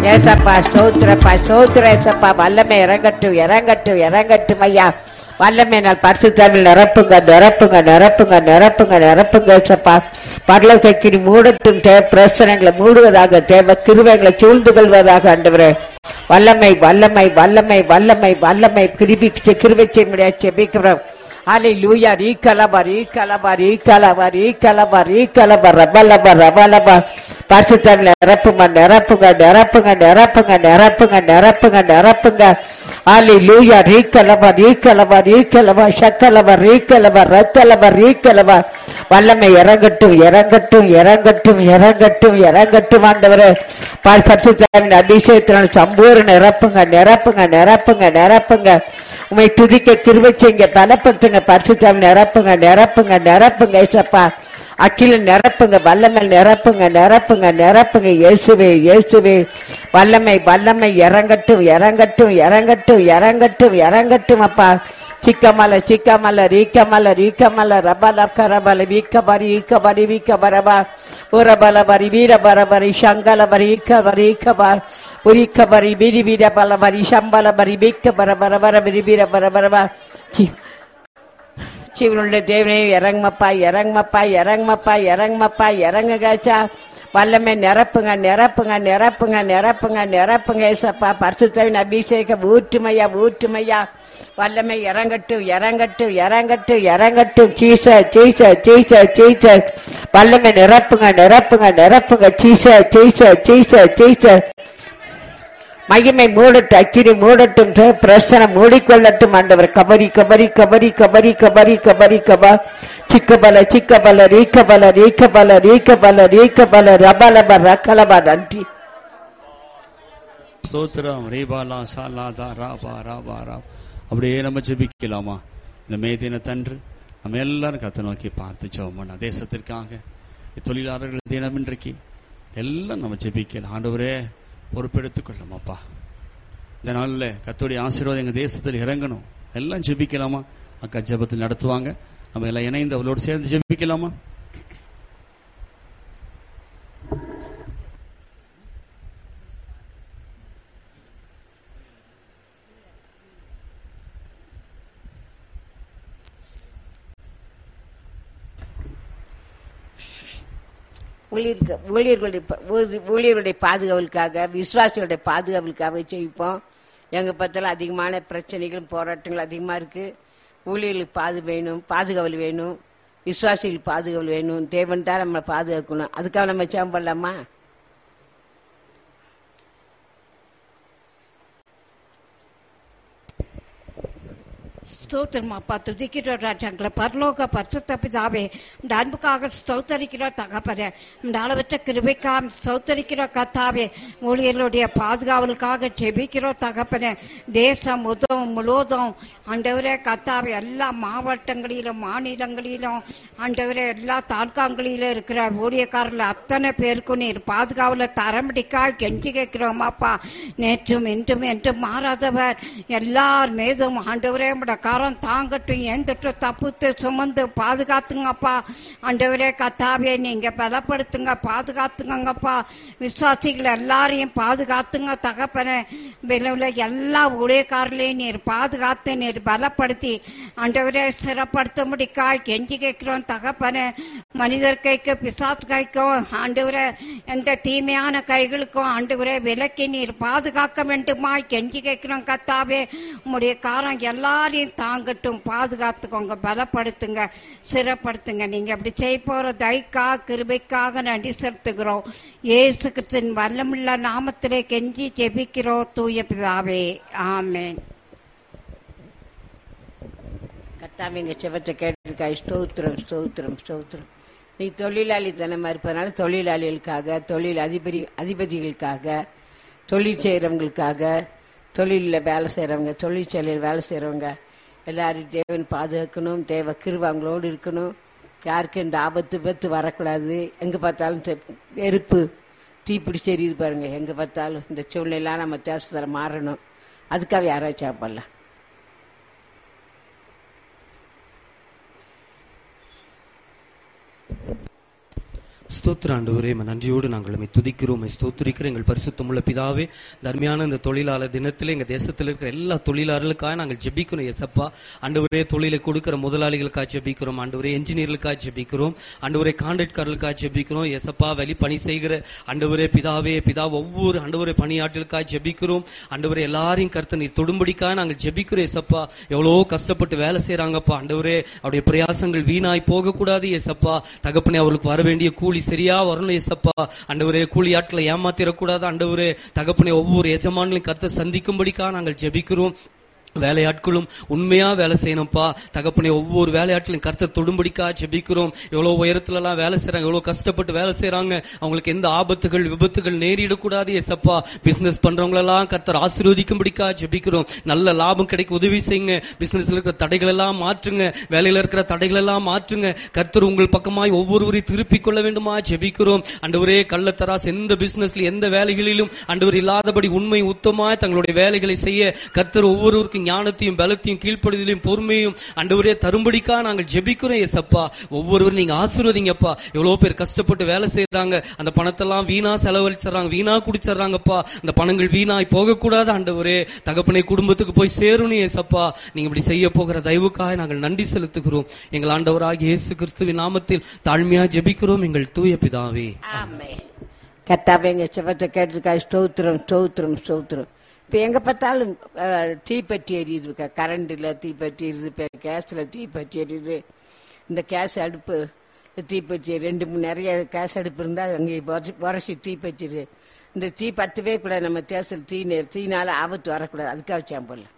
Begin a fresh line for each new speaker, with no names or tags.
ஏசப்பா ஸ்தோத்திரப்பா ஸ்தோத்திர ஏசப்பா வல்லமை இறங்கட்டும் இறங்கட்டும் இறங்கட்டும் ஐயா வல்லமை நான் பரிசுத்தாவில் நிரப்புங்க நிரப்புங்க நிரப்புங்க நிரப்புங்க நிரப்புங்க ஏசப்பா பரலோகக்கினி மூடட்டும் தேவ பிரச்சனைகளை மூடுவதாக தேவ கிருவைகளை சூழ்ந்து கொள்வதாக ஆண்டவரே வல்லமை வல்லமை வல்லமை வல்லமை வல்லமை கிருபி கிருபை செய்ய செபிக்கிறோம் அலை லூயா ரீ கலபா ரீ கலபா ரீ கலபா ரீ கலபா ரீ கலபா ரபலபா ரபலபா பரிசுத்தம் நிரப்புங்க நிரப்புங்க நிரப்புங்க நிரப்புங்க நிரப்புங்க நிரப்புங்க நிரப்புங்க அலை லூயா ரீ கலபா ரீ கலபா ரீ கலபா சக்கலபா ரீ கலபா ரத்தலபா ரீ கலபா வல்லமை இறங்கட்டும் இறங்கட்டும் இறங்கட்டும் இறங்கட்டும் இறங்கட்டும் ஆண்டவரே பரிசுத்தாவின் அபிஷேகத்தினால் சம்பூர் நிரப்புங்க நிரப்புங்க நிரப்புங்க நிரப்புங்க உமை துதிக்க கிருபை செய்யுங்க பலப்படுத்துங்க பரிசுத்தாவி நிரப்புங்க நிரப்புங்க நிரப்புங்க ஏசப்பா அக்கில நிரப்புங்க வல்லமை நிரப்புங்க நிரப்புங்க நிரப்புங்க இயேசுவே இயேசுவே வல்லமை வல்லமை இறங்கட்டும் இறங்கட்டும் இறங்கட்டும் இறங்கட்டும் இறங்கட்டும் அப்பா ಚಿಕ್ಕಮಲ ಚಿಕ್ಕಮಲ ರೀಕಮಲ ರೀಕಮಲ ರಬಲ ಕರಬಲ ವೀಕಬರಿ ಈಕಬರಿ ವೀಕಬರಬ ಉರಬಲ ಬರಿ ವೀರ ಬರ ಬರಿ ಶಂಗಲ ಬರಿ ಈಕ ಬರಿ ಈಕ ಬರ ಉರಿಕ ಬರಿ ಬಿರಿ ಬೀರ ಬಲ ಬರಿ ಶಂಬಲ ಬರಿ ಬಿಕ್ಕ ಬರ ಬರ ಬರ ಬಿರಿ ಬೀರ ಬರ ಬರ ಬ ಚಿ ஜீவனுள்ள தேவனே இறங்குமப்பா இறங்குமப்பா இறங்குமப்பா இறங்குமப்பா இறங்குகாச்சா வல்லமை நிரப்புங்க நிரப்புங்க நிரப்புங்க நிரப்புங்க நிரப்புங்க ஏசப்பா பரிசுத்தவின் அபிஷேகம் ஊற்றுமையா ஊற்றுமையா வல்லமை இறங்கட்டும் இறங்கட்டும் இறங்கட்டும் இறங்கட்டும் சீச சீச சீச சீச வல்லமை நிரப்புங்க நிரப்புங்க நிரப்புங்க சீச சீச சீச சீச மகிமை மூடட்டும் அக்கினி மூடட்டும் தே- பிரசனம் மூடிக்கொள்ளட்டும் ஆண்டவர் கபரி கபரி கபரி கபரி கபரி கபரி கபா சிக்கபல சிக்கபல ரீக்கபல ரீக்கபல ரீக்கபல ரீக்கபல ரபலப ரக்கலபா நன்றி
ஸ்தோத்திரம் ரீபாலா சாலா தா ராபா ராபா ரா அப்படியே நம்ம ஜெபிக்கலாமா இந்த மே தினத்தன்று நம்ம எல்லாரும் கத்த நோக்கி பார்த்து ஜெபம் தேசத்திற்காக தொழிலாளர்கள் தினம் இன்றைக்கு எல்லாம் நம்ம ஜெபிக்கலாம் ஆண்டவரே பொறுப்பெடுத்துக் கொள்ளும் இந்த நாளில் கத்தோடைய ஆசீர்வாதம் எங்க தேசத்தில் இறங்கணும் எல்லாம் ஜெபிக்கலாமா அக்கா ஜெபத்தில் நடத்துவாங்க நம்ம எல்லாம் இணைந்து அவளோடு சேர்ந்து ஜெபிக்கலாமா
ஊழியருக்கு ஊழியர்களுடைய ப- ஊதி- ஊழியர்களுடைய பாதுகாவலுக்காக விசுவாசிகளுடைய பாதுகாவலுக்காக செய்ப்போம் எங்க பத்தில அதிகமான பிரச்சனைகள் போராட்டங்கள் அதிகமா இருக்கு ஊழியர்களுக்கு பாது வேணும் பாதுகாவல் வேணும் விசுவாசிகளுக்கு பாதுகாவல் வேணும் தேவன் தான் நம்மளை பாதுகாக்கணும் அதுக்காக நம்ம சேம் பண்ணலாமா
ஸ்தோத்திரம் அப்பா துதிக்கிறோம் ராஜாங்களை பரலோக பரிசுத்த பிதாவே இந்த அன்புக்காக ஸ்தோத்தரிக்கிறோம் தகப்பனே இந்த அளவற்ற கிருபைக்காக ஸ்தோத்தரிக்கிறோம் கத்தாவே ஊழியர்களுடைய பாதுகாவலுக்காக ஜெபிக்கிறோம் தகப்பனே தேசம் முதம் முழுவதும் ஆண்டவரே கத்தாவே எல்லா மாவட்டங்களிலும் மாநிலங்களிலும் ஆண்டவரே எல்லா தாலுகாங்களிலும் இருக்கிற ஊழியக்காரர்கள் அத்தனை பேருக்கும் நீர் பாதுகாவல தரமடிக்கா கெஞ்சி கேட்கிறோம் அப்பா நேற்றும் இன்றும் என்றும் மாறாதவர் எல்லார் மீதும் ஆண்டவரே உம்முடைய கரம் தாங்கட்டும் எந்தட்டு தப்புத்து சுமந்து பாதுகாத்துங்கப்பா ஆண்டவரே கத்தாவே நீங்க பலப்படுத்துங்க பாதுகாத்துங்கப்பா விசுவாசிகள் எல்லாரையும் பாதுகாத்துங்க தகப்பனே விளைவுல எல்லா ஊழியக்காரர்களையும் நீர் பாதுகாத்து நீர் பலப்படுத்தி ஆண்டவரே சிறப்படுத்த முடிக்காய் கெஞ்சி கேட்கிறோம் தகப்பனே மனிதர் கைக்கு பிசாத் கைக்கும் ஆண்டவரே எந்த தீமையான கைகளுக்கும் ஆண்டவரே விலக்கி நீர் பாதுகாக்க வேண்டுமா கெஞ்சி கேட்கிறோம் கத்தாவே உம்முடைய காரம் எல்லாரையும் தாங்கட்டும் பாதுகாத்துக்கோங்க பலப்படுத்துங்க சிறப்படுத்துங்க நீங்க அப்படி செய்ய போற தைக்கா கிருபைக்காக நன்றி செலுத்துகிறோம் இயேசு கிறிஸ்தின் வல்லமுள்ள நாமத்திலே கெஞ்சி ஜெபிக்கிறோம் தூய பிதாவே ஆமென்
கத்தாம எங்க செவத்தை கேட்டிருக்காய் ஸ்தோத்திரம் ஸ்தோத்திரம் ஸ்தோத்திரம் நீ தொழிலாளி தினமா இருப்பதனால தொழிலாளிகளுக்காக தொழில் அதிபதி அதிபதிகளுக்காக தொழில் செய்யறவங்களுக்காக தொழிலில் வேலை செய்யறவங்க தொழிற்சாலையில் வேலை செய்யறவங்க எல்லாரும் தேவன் பாதுகாக்கணும் தேவ கிருபை அவங்களோடு இருக்கணும் யாருக்கும் இந்த ஆபத்து பத்து வரக்கூடாது எங்க பார்த்தாலும் தெ- நெருப்பு தீப்பிடிச்சு எரியுது பாருங்க எங்க பார்த்தாலும் இந்த சூழ்நிலாம் நம்ம தேசத்துல மாறணும் அதுக்காக யாராச்சும் சாப்பிடலாம்
ஸ்தோத்திர ஆண்டவரே உம்மை நன்றியோடு நாங்கள் உம்மை துதிக்கிறோம் உம்மை ஸ்தோத்திரிக்கிறோம் எங்கள் பரிசுத்தமுள்ள பிதாவே தர்மையான இந்த தொழிலாளர் தினத்தில் எங்க தேசத்தில் இருக்கிற எல்லா தொழிலாளர்களுக்காக நாங்கள் ஜெபிக்கிறோம் எசப்பா ஆண்டவரே தொழிலை கொடுக்கிற முதலாளிகளுக்காக ஜெபிக்கிறோம் ஆண்டவரே என்ஜினியர்களுக்காக ஜெபிக்கிறோம் ஆண்டவரே கான்ட்ராக்டர்களுக்காக ஜெபிக்கிறோம் எசப்பா வெளி பணி செய்கிற ஆண்டவரே பிதாவே பிதா ஒவ்வொரு ஆண்டவரே பணியாற்றலுக்காக ஜெபிக்கிறோம் ஆண்டவரே எல்லாரையும் கருத்து நீர் தொடும்படிக்காக நாங்கள் ஜெபிக்கிறோம் எசப்பா எவ்வளவோ கஷ்டப்பட்டு வேலை செய்யறாங்கப்பா ஆண்டவரே அவருடைய பிரயாசங்கள் வீணாய் போகக்கூடாது ஏசப்பா தகப்பனே அவர்களுக்கு வர வேண்டிய கூலி சரியா வரணும் ஏசப்பா ஆண்டவரே கூலி ஆட்களை ஏமாத்திரக்கூடாது ஆண்டவரே தகப்பனே ஒவ்வொரு எஜமான்களையும் கத்த சந்திக்கும்படிக்கா நாங்கள் ஜெபிக்கிறோம் வேலையாட்களும் உண்மையா வேலை செய்யணும்ப்பா தகப்பனே ஒவ்வொரு வேலையாட்களையும் கருத்தை தொடும்படிக்கா ஜெபிக்கிறோம் எவ்வளவு உயரத்துல எல்லாம் வேலை செய்றாங்க எவ்வளவு கஷ்டப்பட்டு வேலை செய்றாங்க அவங்களுக்கு எந்த ஆபத்துகள் விபத்துகள் நேரிடக்கூடாது ஏசப்பா பிசினஸ் பண்றவங்களெல்லாம் கர்த்தர் ஆசீர்வதிக்கும்படிக்கா ஜெபிக்கிறோம் நல்ல லாபம் கிடைக்க உதவி செய்யுங்க பிசினஸ்ல இருக்கிற தடைகள் எல்லாம் மாற்றுங்க வேலையில இருக்கிற தடைகள் எல்லாம் மாற்றுங்க கர்த்தர் உங்கள் பக்கமாய் ஒவ்வொருவரையும் திருப்பிக் கொள்ள வேண்டுமா ஜெபிக்கிறோம் அண்டவரே கள்ளத்தராஸ் எந்த பிசினஸ்ல எந்த வேலைகளிலும் அண்டவர் இல்லாதபடி உண்மை உத்தமாய் தங்களுடைய வேலைகளை செய்ய கர்த்தர் ஒவ்வொருவருக்கும் ஞானத்தையும் பலத்தையும் கீழ்ப்படுதலையும் பொறுமையும் அண்டவரே தரும்படிக்கா நாங்கள் ஜெபிக்கிறோம் ஏசப்பா ஒவ்வொருவரும் நீங்க ஆசீர்வதிங்கப்பா எவ்வளவு பேர் கஷ்டப்பட்டு வேலை செய்யறாங்க அந்த பணத்தெல்லாம் வீணா செலவழிச்சிடறாங்க வீணா குடிச்சிடறாங்கப்பா அந்த பணங்கள் வீணாய் போகக்கூடாது ஆண்டவரே தகப்பனை குடும்பத்துக்கு போய் சேரணும் ஏசப்பா நீங்க இப்படி செய்ய போகிற தயவுக்காக நாங்கள் நன்றி செலுத்துகிறோம் எங்கள் ஆண்டவராகிய இயேசு கிறிஸ்துவின் நாமத்தில் தாழ்மையா ஜெபிக்கிறோம் எங்கள் தூய பிதாவே
கத்தாவே எங்க செவத்தை கேட்டிருக்கா ஸ்தோத்திரம் ஸ்தோத்திரம் ஸ்தோத்திரம் இப்ப எங்க பார்த்தாலும் அஹ், தீப்பெட்டி எரியுது கரண்ட்ல தீப்பெட்டி எரியுது இப்ப கேஸ்ல தீப்பெட்டி எரியுது இந்த கேஸ் அடுப்பு தீப்பெட்டி ரெண்டு மூணு நிறைய கேஸ் அடுப்பு இருந்தா அங்கே உரசி தீப்பெட்டிது இந்த தீ பத்தவே கூடாது நம்ம தேசல் தீ நெ- தீனால ஆபத்து வரக்கூடாது அதுக்காக வச்சான் போல